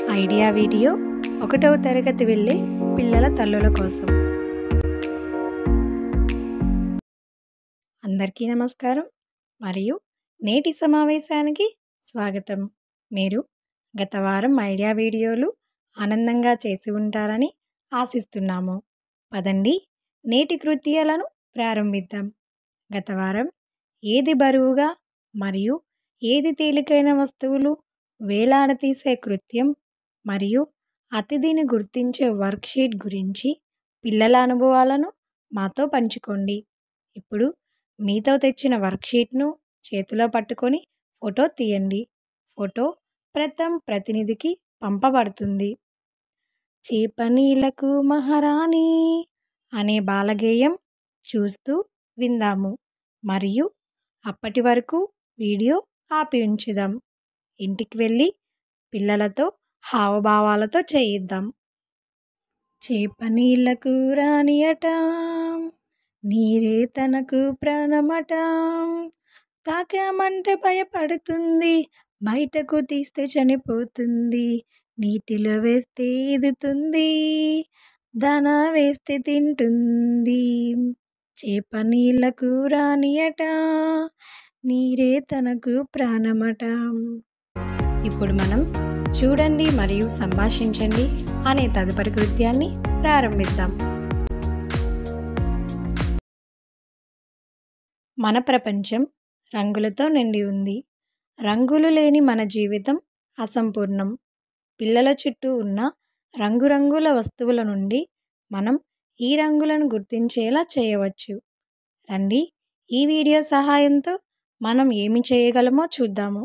idea video ఒకటవ తరగతి వెళ్ళే పిల్లల తల్లుల కోసం అందరికీ నమస్కారం మరియు నేటి సమావేశానికి స్వాగతం మీరు గత వారం ఐడియా వీడియోలు ఆనందంగా చేసి ఉంటారని ఆశిస్తున్నాము పదండి నేటి కృత్యాలను ప్రారంభిద్దాం గత వారం ఏది బరువుగా మరియు ఏది తేలికైన వస్తువులు వేలాడతీసే కృత్యం మరియు అతిథిని గుర్తించే వర్క్షీట్ గురించి పిల్లల అనుభవాలను మాతో పంచుకోండి ఇప్పుడు మీతో తెచ్చిన వర్క్షీట్ను చేతిలో పట్టుకొని ఫోటో తీయండి ఫోటో ప్రథమ్ ప్రతినిధికి పంపబడుతుంది చేపనీలకు మహారాణి అనే బాలగేయం చూస్తూ విందాము మరియు అప్పటి వరకు వీడియో ఆపి ఉంచుదాం ఇంటికి వెళ్ళి పిల్లలతో హావభావాలతో చేయిద్దాం చేపనీళ్ళకు రానియట నీరే తనకు ప్రాణమట తాకామంటే భయపడుతుంది బయటకు తీస్తే చనిపోతుంది నీటిలో వేస్తే ఎదుతుంది దాన వేస్తే తింటుంది చేప నీళ్ళకు రానియట నీరే తనకు ప్రాణమట ఇప్పుడు మనం చూడండి మరియు సంభాషించండి అనే తదుపరి కృత్యాన్ని ప్రారంభిద్దాం మన ప్రపంచం రంగులతో నిండి ఉంది రంగులు లేని మన జీవితం అసంపూర్ణం పిల్లల చుట్టూ ఉన్న రంగురంగుల వస్తువుల నుండి మనం ఈ రంగులను గుర్తించేలా చేయవచ్చు రండి ఈ వీడియో సహాయంతో మనం ఏమి చేయగలమో చూద్దాము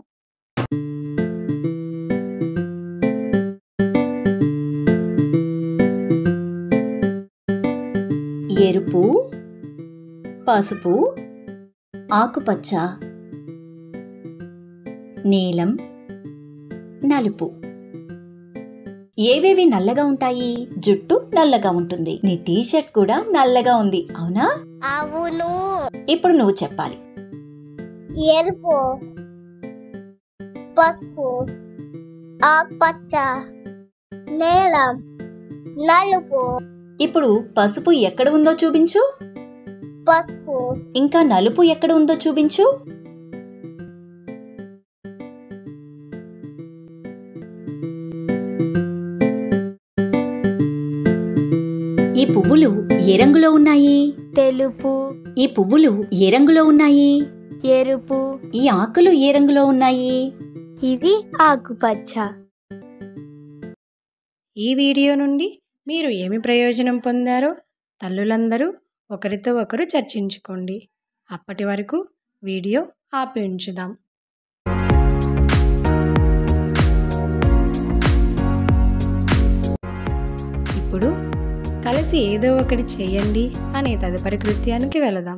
ఎరుపు పసుపు ఆకుపచ్చ నీలం నలుపు ఏవేవి నల్లగా ఉంటాయి జుట్టు నల్లగా ఉంటుంది నీ టీ షర్ట్ కూడా నల్లగా ఉంది అవునా అవును ఇప్పుడు నువ్వు చెప్పాలి ఎరుపు పసుపు ఆకుపచ్చ నీలం నలుపు ఇప్పుడు పసుపు ఎక్కడ ఉందో చూపించు పసుపు ఇంకా నలుపు ఎక్కడ ఉందో చూపించు ఈ పువ్వులు ఏ రంగులో ఉన్నాయి తెలుపు ఈ పువ్వులు ఏ రంగులో ఉన్నాయి ఎరుపు ఈ ఆకులు ఏ రంగులో ఉన్నాయి ఇది ఆకుపచ్చ ఈ వీడియో నుండి మీరు ఏమి ప్రయోజనం పొందారో తల్లులందరూ ఒకరితో ఒకరు చర్చించుకోండి అప్పటి వరకు వీడియో ఆపి ఉంచుదాం ఇప్పుడు కలిసి ఏదో ఒకటి చేయండి అనే తదుపరి కృత్యానికి వెళదాం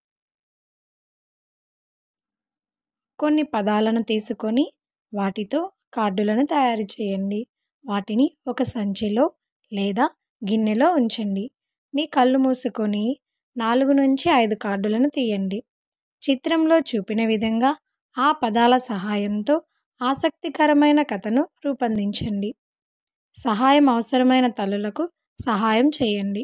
కొన్ని పదాలను తీసుకొని వాటితో కార్డులను తయారు చేయండి వాటిని ఒక సంచిలో లేదా గిన్నెలో ఉంచండి మీ కళ్ళు మూసుకొని నాలుగు నుంచి ఐదు కార్డులను తీయండి చిత్రంలో చూపిన విధంగా ఆ పదాల సహాయంతో ఆసక్తికరమైన కథను రూపొందించండి సహాయం అవసరమైన తల్లులకు సహాయం చేయండి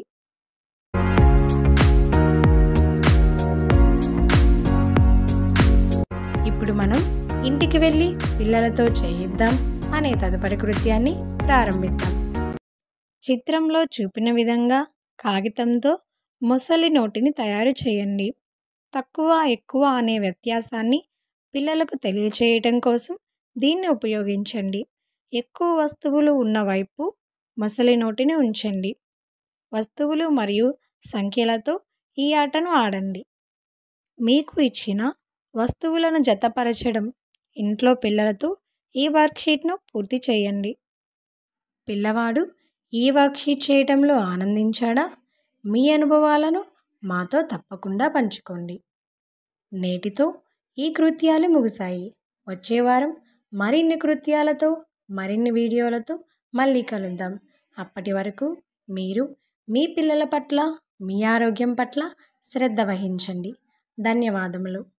ఇప్పుడు మనం ఇంటికి వెళ్ళి పిల్లలతో చేయిద్దాం అనే తదుపరి కృత్యాన్ని ప్రారంభిద్దాం చిత్రంలో చూపిన విధంగా కాగితంతో మొసలి నోటిని తయారు చేయండి తక్కువ ఎక్కువ అనే వ్యత్యాసాన్ని పిల్లలకు తెలియచేయటం కోసం దీన్ని ఉపయోగించండి ఎక్కువ వస్తువులు ఉన్న వైపు మొసలి నోటిని ఉంచండి వస్తువులు మరియు సంఖ్యలతో ఈ ఆటను ఆడండి మీకు ఇచ్చిన వస్తువులను జతపరచడం ఇంట్లో పిల్లలతో ఈ వర్క్షీట్ను పూర్తి చేయండి పిల్లవాడు ఈ వర్క్షీట్ చేయటంలో ఆనందించాడా మీ అనుభవాలను మాతో తప్పకుండా పంచుకోండి నేటితో ఈ కృత్యాలు ముగిశాయి వచ్చే వారం మరిన్ని కృత్యాలతో మరిన్ని వీడియోలతో మళ్ళీ కలుద్దాం అప్పటి వరకు మీరు మీ పిల్లల పట్ల మీ ఆరోగ్యం పట్ల శ్రద్ధ వహించండి ధన్యవాదములు